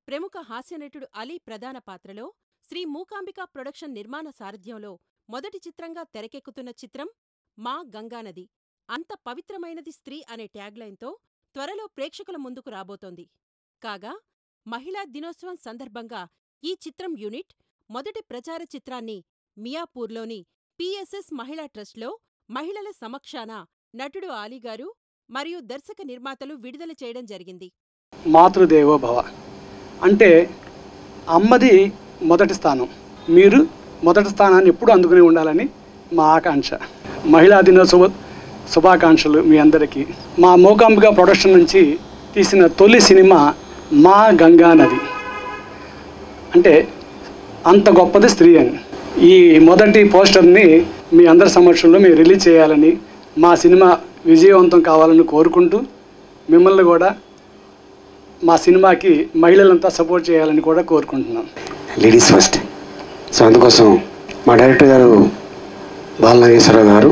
ప్రముఖ హాస్యనటుడు అలీ ప్రధాన పాత్రలో శ్రీ మూకాంబిక ప్రొడక్షన్ నిర్మాణ సారథ్యంలో మొదటి చిత్రంగా తెరకెక్కుతున్న చిత్రం మా గంగానది. అంత పవిత్రమైనది స్త్రీ అనే ట్యాగ్లైన్తో త్వరలో ప్రేక్షకుల ముందుకు రాబోతోంది. కాగా, మహిళా దినోత్సవం సందర్భంగా ఈ చిత్రం యూనిట్ మొదటి ప్రచార చిత్రాన్ని మియాపూర్లోని పిఎస్ఎస్ మహిళా ట్రస్ట్లో మహిళల సమక్షాన నటుడు ఆలీగారు మరియు దర్శక నిర్మాతలు విడుదల చేయడం జరిగింది. మాతృదేవో భవ అంటే అమ్మది మొదటి స్థానం మీరు మొదటి స్థానాన్ని ఎప్పుడు అందుకుని ఉండాలని మా ఆకాంక్ష మహిళా దినోత్సవ శుభాకాంక్షలు మీ అందరికీ మా మూకాంబిక ప్రొడక్షన్ నుంచి తీసిన తొలి సినిమా మా గంగా నది అంటే అంత గొప్పది స్త్రీ అని ఈ మొదటి పోస్టర్ని మీ అందరి సమక్షంలో మీరు రిలీజ్ చేయాలని మా సినిమా విజయవంతం కావాలని కోరుకుంటూ మిమ్మల్ని కూడా మా సినిమాకి మహిళలంతా సపోర్ట్ చేయాలని కూడా కోరుకుంటున్నాం లేడీస్ ఫస్ట్ సో అందుకోసం మా డైరెక్టర్ గారు బాలనాగేశ్వరరావు గారు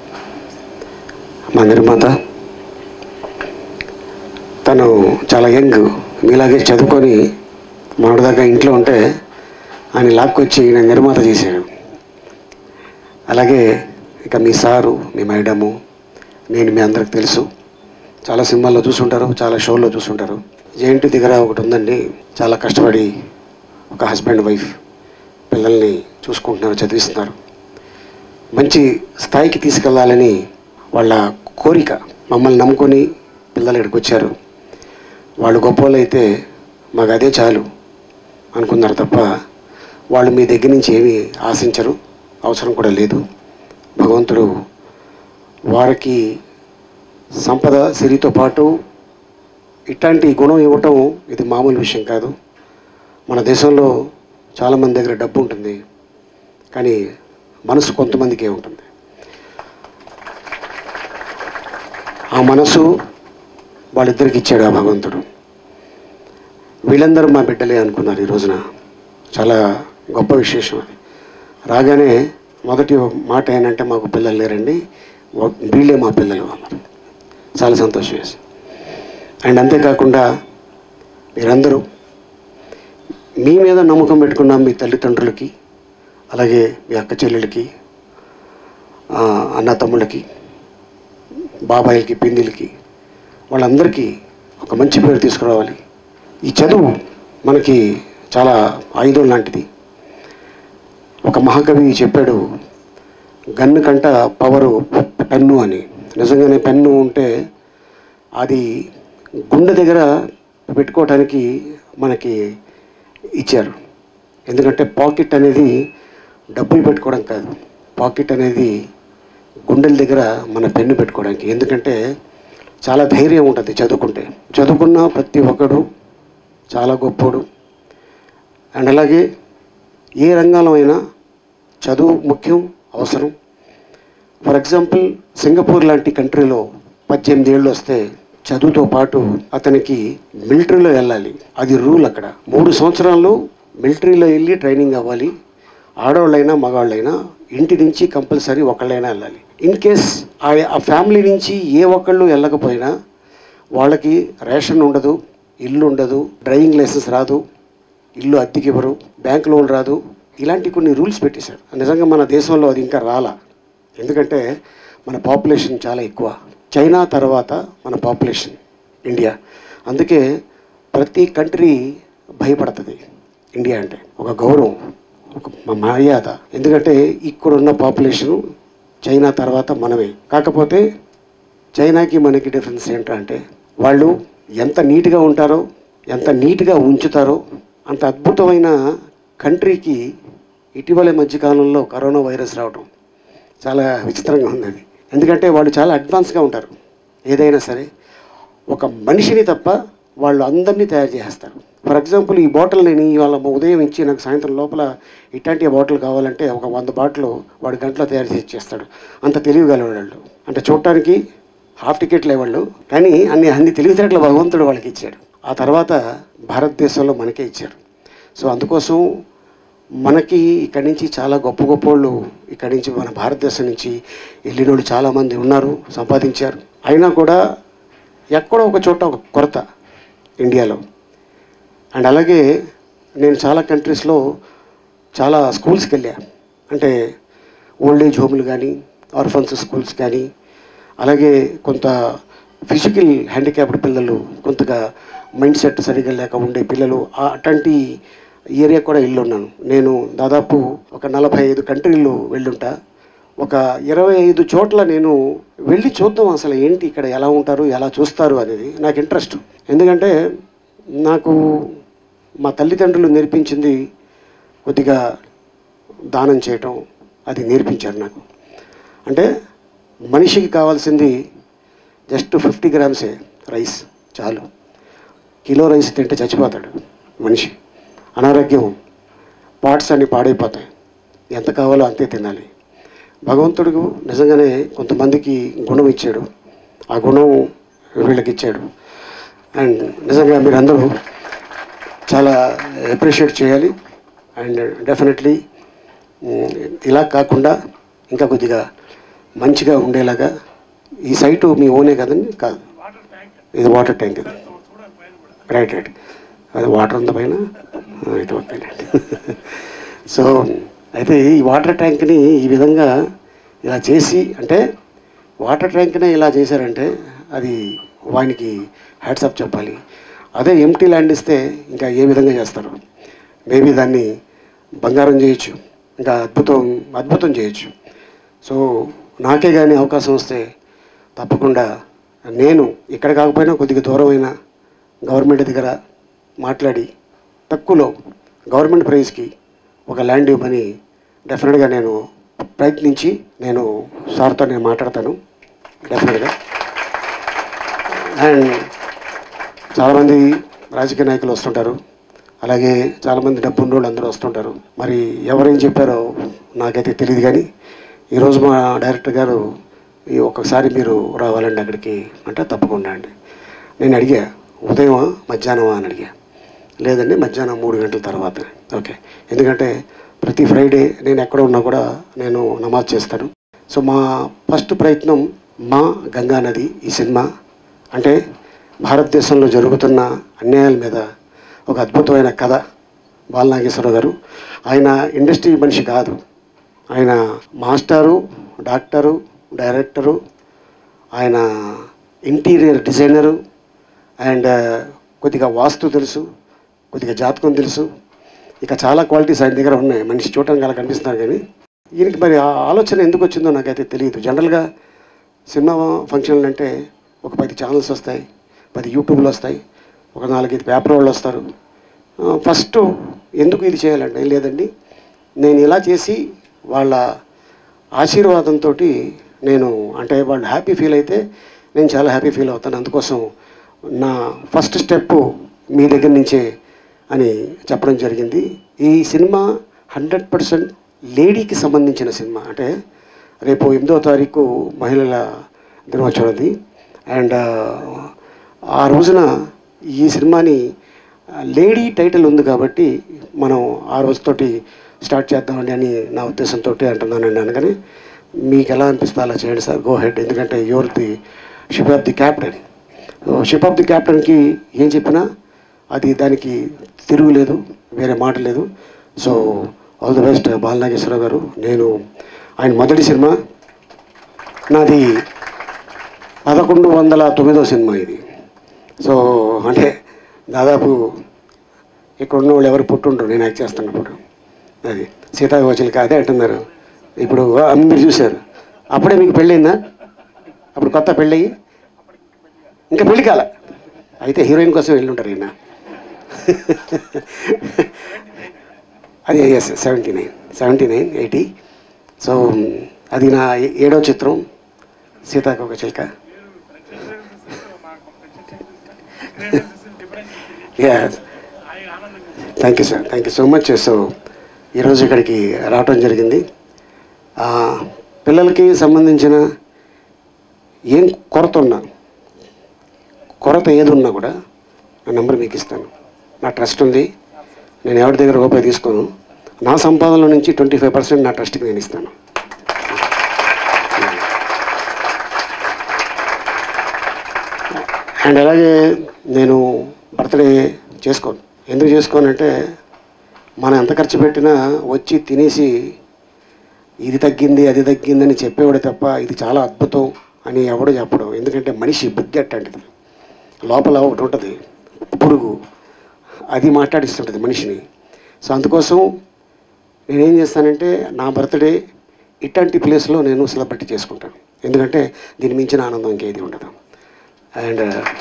మా నిర్మాత తను చాలా యంగ్ మీలాగే చదువుకొని మొన్నటిదాకా ఇంట్లో ఉంటే ఆయన లాక్కొచ్చి నేను నిర్మాత చేశాడు అలాగే ఇక మీ సారు మీ మేడము నేను మీ అందరికి తెలుసు చాలా సినిమాల్లో చూసుంటారు చాలా షోల్లో చూసుంటారు జేఎన్టీ దగ్గర ఒకటి ఉందండి చాలా కష్టపడి ఒక హస్బెండ్ వైఫ్ పిల్లల్ని చూసుకుంటున్నారు చదివిస్తున్నారు మంచి స్థాయికి తీసుకెళ్ళాలని వాళ్ళ కోరిక మమ్మల్ని నమ్ముకొని పిల్లలు ఇక్కడికి వచ్చారు వాళ్ళు గొప్పవాళ్ళు అయితే మాకు అదే చాలు అనుకున్నారు తప్ప వాళ్ళు మీ దగ్గర నుంచి ఏమీ ఆశించరు అవసరం కూడా లేదు భగవంతుడు వారికి సంపద సిరితో పాటు ఇట్లాంటి గుణం ఇవ్వటం ఇది మామూలు విషయం కాదు మన దేశంలో చాలామంది దగ్గర డబ్బు ఉంటుంది కానీ మనసు కొంతమందికే ఉంటుంది ఆ మనసు వాళ్ళిద్దరికి ఇచ్చాడు ఆ భగవంతుడు వీళ్ళందరూ మా బిడ్డలే అనుకున్నారు ఈ రోజున చాలా గొప్ప విశేషం అది రాగానే మొదటి మాట ఏంటంటే మాకు పిల్లలు లేరండి వా- వీళ్ళే మా పిల్లలు అన్నారు చాలా సంతోషం వేసి అండ్ అంతేకాకుండా మీరందరూ మీ మీద నమ్మకం పెట్టుకున్న మీ తల్లిదండ్రులకి అలాగే మీ అక్క చెల్లెలకి ఆ, అన్న తమ్ముళ్ళకి బాబాయిలకి పిందిలకి వాళ్ళందరికీ ఒక మంచి పేరు తీసుకురావాలి ఈ చదువు మనకి చాలా ఆయుధం లాంటిది ఒక మహాకవి చెప్పాడు గన్ను కంట పవరు పెన్ను అని నిజంగానే పెన్ను ఉంటే అది గుండె దగ్గర పెట్టుకోవటానికి మనకి ఇచ్చారు ఎందుకంటే పాకెట్ అనేది డబ్బులు పెట్టుకోవడం కాదు పాకెట్ అనేది గుండెల దగ్గర మన పెన్ను పెట్టుకోవడానికి ఎందుకంటే చాలా ధైర్యం ఉంటుంది చదువుకుంటే చదువుకున్న ప్రతి ఒక్కడు చాలా గొప్పోడు అండ్ అలాగే ఏ రంగంలో అయినా చదువు ముఖ్యం అవసరం ఫర్ ఎగ్జాంపుల్ సింగపూర్ లాంటి కంట్రీలో పద్దెనిమిది ఏళ్ళు వస్తే చదువుతో పాటు అతనికి మిలిటరీలో వెళ్ళాలి అది రూల్ అక్కడ మూడు సంవత్సరాలు మిలిటరీలో వెళ్ళి ట్రైనింగ్ అవ్వాలి ఆడవాళ్ళైనా మగవాళ్ళైనా ఇంటి నుంచి కంపల్సరీ ఒకళ్ళైనా వెళ్ళాలి ఇన్ కేస్ ఆ ఆ ఫ్యామిలీ నుంచి ఏ ఒక్కళ్ళు వెళ్ళకపోయినా వాళ్ళకి రేషన్ ఉండదు ఇల్లు ఉండదు డ్రైవింగ్ లైసెన్స్ రాదు ఇల్లు అద్దెకి ఇవ్వరు బ్యాంక్ లోన్ రాదు ఇలాంటి కొన్ని రూల్స్ పెట్టేశారు నిజంగా మన దేశంలో అది ఇంకా రాలా ఎందుకంటే మన పాపులేషన్ చాలా ఎక్కువ చైనా తర్వాత మన పాపులేషన్ ఇండియా అందుకే ప్రతి కంట్రీ భయపడుతుంది ఇండియా అంటే ఒక గౌరవం ఒక మ- మర్యాద ఎందుకంటే ఇక్కడున్న పాపులేషన్ చైనా తర్వాత మనమే కాకపోతే చైనాకి మనకి డిఫరెన్స్ ఏంటంటే వాళ్ళు ఎంత నీట్గా ఉంటారో ఎంత నీట్గా ఉంచుతారో అంత అద్భుతమైన కంట్రీకి ఇటీవల మధ్యకాలంలో కరోనా వైరస్ రావడం చాలా విచిత్రంగా ఉంది అది ఎందుకంటే వాళ్ళు చాలా అడ్వాన్స్గా ఉంటారు ఏదైనా సరే ఒక మనిషిని తప్ప వాళ్ళు అందరినీ తయారు చేసేస్తారు ఫర్ ఎగ్జాంపుల్ ఈ బాటిల్ నేను ఇవాళ ఉదయం ఇచ్చి నాకు సాయంత్రం లోపల ఇట్లాంటి బాటిల్ కావాలంటే ఒక వంద బాటిల్ వాడు గంటలో తయారు చేసి ఇచ్చేస్తాడు అంత తెలియగలవాడు వాళ్ళు అంటే చూడటానికి హాఫ్ టికెట్లే వాళ్ళు కానీ అన్ని అన్ని తెలివితేటలు భగవంతుడు వాళ్ళకి ఇచ్చాడు ఆ తర్వాత భారతదేశంలో మనకే ఇచ్చారు సో అందుకోసం మనకి ఇక్కడి నుంచి చాలా గొప్ప గొప్ప వాళ్ళు ఇక్కడి నుంచి మన భారతదేశం నుంచి వెళ్ళిన వాళ్ళు చాలామంది ఉన్నారు సంపాదించారు అయినా కూడా ఎక్కడో ఒక చోట ఒక కొరత ఇండియాలో అండ్ అలాగే నేను చాలా కంట్రీస్లో చాలా స్కూల్స్కి వెళ్ళా అంటే ఓల్డ్ ఏజ్ హోమ్లు కానీ ఆర్ఫన్స్ స్కూల్స్ కానీ అలాగే కొంత ఫిజికల్ హ్యాండిక్యాప్డ్ పిల్లలు కొంతగా మైండ్ సెట్ సరిగ్గా లేక ఉండే పిల్లలు ఆ- అట్లాంటి ఏరియా కూడా ఇల్లు ఉన్నాను నేను దాదాపు ఒక నలభై ఐదు కంట్రీలు వెళ్ళుంటా ఒక ఇరవై ఐదు చోట్ల నేను వెళ్ళి చూద్దాం అసలు ఏంటి ఇక్కడ ఎలా ఉంటారు ఎలా చూస్తారు అనేది నాకు ఇంట్రెస్ట్ ఎందుకంటే నాకు మా తల్లిదండ్రులు నేర్పించింది కొద్దిగా దానం చేయటం అది నేర్పించారు నాకు అంటే మనిషికి కావాల్సింది జస్ట్ ఫిఫ్టీ గ్రామ్సే రైస్ చాలు కిలో రైస్ తింటే చచ్చిపోతాడు మనిషి అనారోగ్యం పార్ట్స్ అన్ని పాడైపోతాయి ఎంత కావాలో అంతే తినాలి భగవంతుడు నిజంగానే కొంతమందికి గుణం ఇచ్చాడు ఆ గుణం వీళ్ళకి ఇచ్చాడు అండ్ నిజంగా మీరందరూ చాలా అప్రిషియేట్ చేయాలి అండ్ డెఫినెట్లీ ఇలా కాకుండా ఇంకా కొద్దిగా మంచిగా ఉండేలాగా ఈ సైటు మీ ఓనే కదండి కాదు ఇది వాటర్ ట్యాంక్ ఇది రైట్ రైట్ అది వాటర్ ఉంది పైన ఆ, ఇది ఓకేనండి సో అయితే ఈ వాటర్ ట్యాంక్ని ఈ విధంగా ఇలా చేసి అంటే వాటర్ ట్యాంక్నే ఇలా చేశారంటే అది వానికి హ్యాట్సప్ చెప్పాలి అదే ఎంటీ ల్యాండ్ ఇస్తే ఇంకా ఏ విధంగా చేస్తారు మేబీ దాన్ని బంగారం చేయొచ్చు ఇంకా అద్భుతం అద్భుతం చేయొచ్చు సో నాకే కానీ అవకాశం వస్తే తప్పకుండా నేను ఇక్కడ కాకపోయినా కొద్దిగా దూరమైన గవర్నమెంట్ దగ్గర మాట్లాడి తక్కువలో గవర్నమెంట్ ప్రైస్కి ఒక ల్యాండ్ ఇవ్వమని డెఫినెట్గా నేను ప్రయత్నించి నేను సార్తో నేను మాట్లాడతాను డెఫినెట్గా అండ్ చాలామంది రాజకీయ నాయకులు వస్తుంటారు అలాగే చాలామంది డబ్బు ఉన్నోళ్ళు అందరూ వస్తుంటారు మరి ఎవరేం చెప్పారో నాకైతే తెలియదు కానీ ఈరోజు మా డైరెక్టర్ గారు ఈ ఒక్కసారి మీరు రావాలండి అక్కడికి అంటే తప్పకుండా అండి నేను అడిగా ఉదయం మధ్యాహ్నమా అని అడిగా లేదండి మధ్యాహ్నం మూడు గంటల తర్వాత ఓకే ఎందుకంటే ప్రతి ఫ్రైడే నేను ఎక్కడ ఉన్నా కూడా నేను నమాజ్ చేస్తాను సో మా ఫస్ట్ ప్రయత్నం మా గంగా నది ఈ సినిమా అంటే భారతదేశంలో జరుగుతున్న అన్యాయాల మీద ఒక అద్భుతమైన కథ బాలనాగేశ్వరరావు గారు ఆయన ఇండస్ట్రీ మనిషి కాదు ఆయన మాస్టరు డాక్టరు డైరెక్టరు ఆయన ఇంటీరియర్ డిజైనరు అండ్ కొద్దిగా వాస్తు తెలుసు కొద్దిగా జాతకం తెలుసు ఇక చాలా క్వాలిటీస్ ఆయన దగ్గర ఉన్నాయి మనిషి చూడటానికి అలా కనిపిస్తున్నారు కానీ ఈయనకి మరి ఆ ఆలోచన ఎందుకు వచ్చిందో నాకైతే తెలియదు జనరల్గా సినిమా ఫంక్షన్లు అంటే ఒక పది ఛానల్స్ వస్తాయి పది యూట్యూబ్లు వస్తాయి ఒక నాలుగైదు పేపర్ వాళ్ళు వస్తారు ఫస్ట్ ఎందుకు ఇది చేయాలంటే ఏం లేదండి నేను ఇలా చేసి వాళ్ళ ఆశీర్వాదంతో నేను అంటే వాళ్ళు హ్యాపీ ఫీల్ అయితే నేను చాలా హ్యాపీ ఫీల్ అవుతాను అందుకోసం నా ఫస్ట్ స్టెప్ మీ దగ్గర నుంచే అని చెప్పడం జరిగింది ఈ సినిమా హండ్రెడ్ పర్సెంట్ లేడీకి సంబంధించిన సినిమా అంటే రేపు ఎనిమిదో తారీఖు మహిళల దినోత్సవం అది అండ్ ఆ రోజున ఈ సినిమాని లేడీ టైటిల్ ఉంది కాబట్టి మనం ఆ రోజుతోటి స్టార్ట్ చేద్దామని అని నా ఉద్దేశంతో అంటున్నానండి అనగానే మీకు ఎలా అనిపిస్తే అలా చేయండి సార్ గో హెడ్ ఎందుకంటే your the ship of the captain ship of the క్యాప్టెన్కి ఏం చెప్పినా అది దానికి తిరుగులేదు వేరే మాట లేదు so all the best Balanageswararao garu నేను ఆయన మొదటి సినిమా నాది పదకొండు వందల తొమ్మిదో సినిమా ఇది సో అంటే దాదాపు ఇక్కడ ఉన్న వాళ్ళు ఎవరు పుట్టుంటారు నేను యాక్ట్ చేస్తున్నప్పుడు అది సీతాకోచలికి అదే అంటున్నారు ఇప్పుడు ఆ, మీరు చూశారు అప్పుడే మీకు పెళ్ళయిందా అప్పుడు కొత్త పెళ్ళయి ఇంకా పెళ్ళి కాల అయితే హీరోయిన్ కోసం వెళ్ళుంటారు ఈయన అది yes seventy nine seventy nine eighty so అది నా ఏ- ఏడో చిత్రం Seethakoka Chilaka thank you sir thank you so much so ఈరోజు ఇక్కడికి రావటం జరిగింది ఆ, పిల్లలకి సంబంధించిన ఏం కొరత ఉన్నా కొరత ఏది ఉన్నా కూడా నా నెంబర్ మీకు ఇస్తాను నా ట్రస్ట్ ఉంది నేను ఎవరి దగ్గర రూపాయి తీసుకోను నా సంపాదనలో నుంచి ట్వంటీ ఫైవ్ పర్సెంట్ నా ట్రస్ట్కి నేను ఇస్తాను అండ్ అలాగే నేను బర్త్డే చేసుకోను ఎందుకు చేసుకోనంటే మనం ఎంత ఖర్చు పెట్టినా వచ్చి తినేసి ఇది తగ్గింది అది తగ్గిందని చెప్పేవాడు తప్ప ఇది చాలా అద్భుతం అని ఎవడు చెప్పడం ఎందుకంటే మనిషి బుద్ధి అట్టంటిది లోపల ఒకటి ఉంటుంది పురుగు అది మాట్లాడిస్తుంటుంది మనిషిని సో అందుకోసం నేనేం చేస్తానంటే నా బర్త్డే ఇట్లాంటి ప్లేస్లో నేను సెలబ్రేట్ చేసుకుంటాను ఎందుకంటే దీని మించిన ఆనందం ఇంకేది ఉండదు అండ్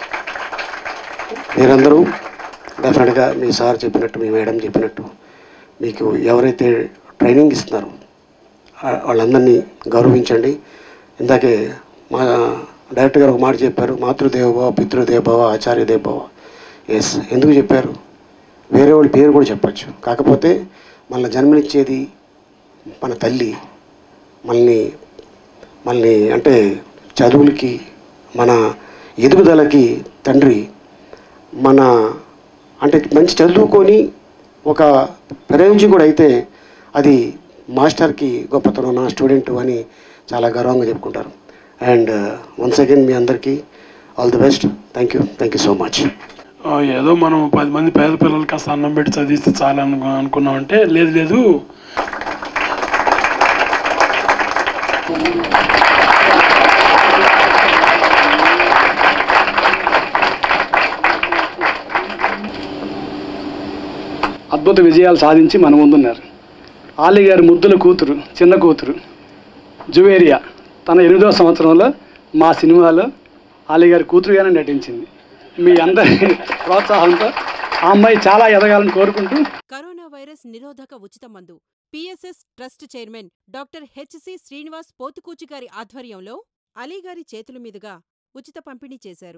మీరందరూ డెఫినెట్గా మీ సార్ చెప్పినట్టు మీ మేడం చెప్పినట్టు మీకు ఎవరైతే ట్రైనింగ్ ఇస్తున్నారో ఆ- వాళ్ళందరినీ గౌరవించండి ఇందాకే మా డైరెక్టర్ గారు ఒక మాట చెప్పారు మాతృదేవభవ పితృదేవభవ ఆచార్యదేవభవ ఎస్ ఎందుకు చెప్పారు వేరే వాళ్ళ పేరు కూడా చెప్పచ్చు కాకపోతే మన జన్మనిచ్చేది మన తల్లి మనల్ని మనల్ని అంటే చదువులకి మన ఎదుగుదలకి తండ్రి మన అంటే మంచి చదువుకొని ఒక ప్రయోజకుడు అయితే అది మాస్టర్కి గొప్పతనం నా స్టూడెంట్ అని చాలా గర్వంగా చెప్పుకుంటారు అండ్ వన్స్ అగైన్ మీ అందరికీ all the best thank you thank you so much ఆ, ఏదో మనం పది మంది పేద పిల్లలకి కాస్త అన్నం పెట్టి చదివిస్తే చాలా అను అనుకున్నామంటే లేదు లేదు అద్భుత విజయాలు సాధించి మన ముందున్నారు ఆలి గారి ముద్దుల కూతురు చిన్న కూతురు జువేరియా తన ఎనిమిదవ సంవత్సరంలో మా సినిమాలో ఆలి గారి కూతురుగానే నటించింది మీ అందరి ప్రోత్సాహంతో ఆ అమ్మాయి చాలా ఎదగాలని కోరుకుంటూ కరోనా వైరస్ నిరోధక ఉచిత మందు PSS trust chairman doctor HC Srinivas Potukuchi గారి ఆధ్వర్యంలో అలీగారి చేతుల మీదుగా ఉచిత పంపిణీ చేశారు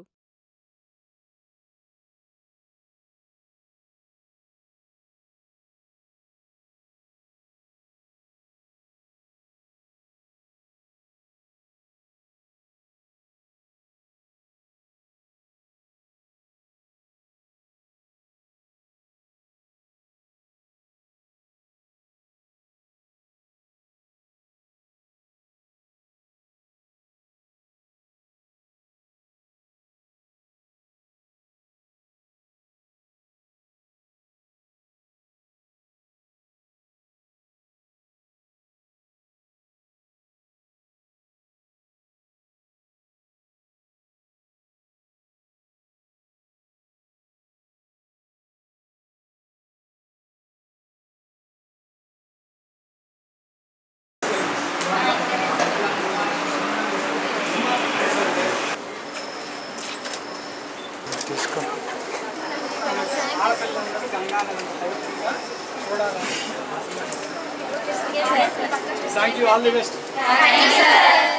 thank you all the best